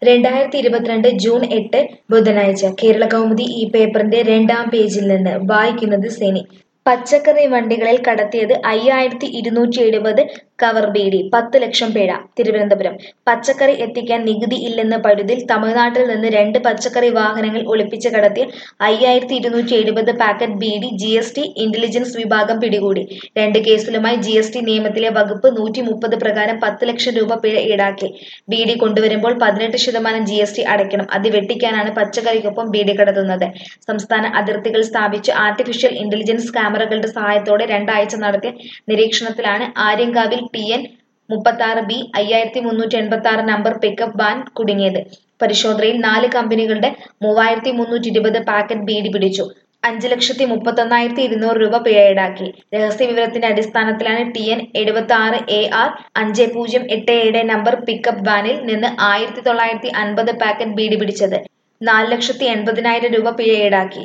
രണ്ടായിരത്തി ഇരുപത്തിരണ്ട് ജൂൺ എട്ട് ബുധനാഴ്ച കേരള കൗമുദി ഈ പേപ്പറിന്റെ രണ്ടാം പേജിൽ നിന്ന് വായിക്കുന്നത് സെനി പച്ചക്കറി വണ്ടികളിൽ കടത്തിയത് അയ്യായിരത്തി ഇരുന്നൂറ്റി എഴുപത് കവർ ബീഡി പത്ത് ലക്ഷം പേഴ തിരുവനന്തപുരം പച്ചക്കറി എത്തിക്കാൻ നികുതി ഇല്ലെന്ന പഴുതിൽ തമിഴ്നാട്ടിൽ നിന്ന് രണ്ട് പച്ചക്കറി വാഹനങ്ങൾ ഒളിപ്പിച്ച് കടത്തിയ അയ്യായിരത്തി ഇരുന്നൂറ്റി എഴുപത് packet beedi G S T intelligence വിഭാഗം പിടികൂടി രണ്ട് കേസിലുമായി ജി എസ് ടി നിയമത്തിലെ വകുപ്പ് നൂറ്റി മുപ്പത് പ്രകാരം പത്ത് ലക്ഷം രൂപ പിഴ ഈടാക്കി ബീഡി കൊണ്ടുവരുമ്പോൾ പതിനെട്ട് ശതമാനം ജി എസ് ടി അടയ്ക്കണം അത് വെട്ടിക്കാനാണ് പച്ചക്കറിക്കൊപ്പം ബീഡി കടത്തുന്നത് സംസ്ഥാന അതിർത്തികൾ സ്ഥാപിച്ച് ആർട്ടിഫിഷ്യൽ ഇന്റലിജൻസ് ക്യാമറകളുടെ സഹായത്തോടെ രണ്ടാഴ്ച നടത്തിയ നിരീക്ഷണത്തിലാണ് ആര്യങ്കാവിൽ ടി എൻ മുപ്പത്തി ആറ് ബി അയ്യായിരത്തി മുന്നൂറ്റി എൺപത്തി ആറ് നമ്പർ പിക്കപ്പ് വാൻ കുടുങ്ങിയത് പരിശോധനയിൽ നാല് കമ്പനികളുടെ മൂവായിരത്തി മുന്നൂറ്റി ഇരുപത് പാക്കറ്റ് ബീഡി പിടിച്ചു അഞ്ച് ലക്ഷത്തി മുപ്പത്തൊന്നായിരത്തി ഇരുന്നൂറ് രൂപ പിഴ ഈടാക്കി രഹസ്യ വിവരത്തിന്റെ അടിസ്ഥാനത്തിലാണ് ടി എൻ എഴുപത്തി ആറ് എ ആർ അഞ്ച് പൂജ്യം എട്ട് ഏഴ് നമ്പർ പിക്കപ്പ് വാനിൽ നിന്ന് ആയിരത്തി തൊള്ളായിരത്തി അൻപത് പാക്കറ്റ് ബീഡി പിടിച്ചത് നാല് ലക്ഷത്തി എൺപതിനായിരം രൂപ പിഴ ഈടാക്കി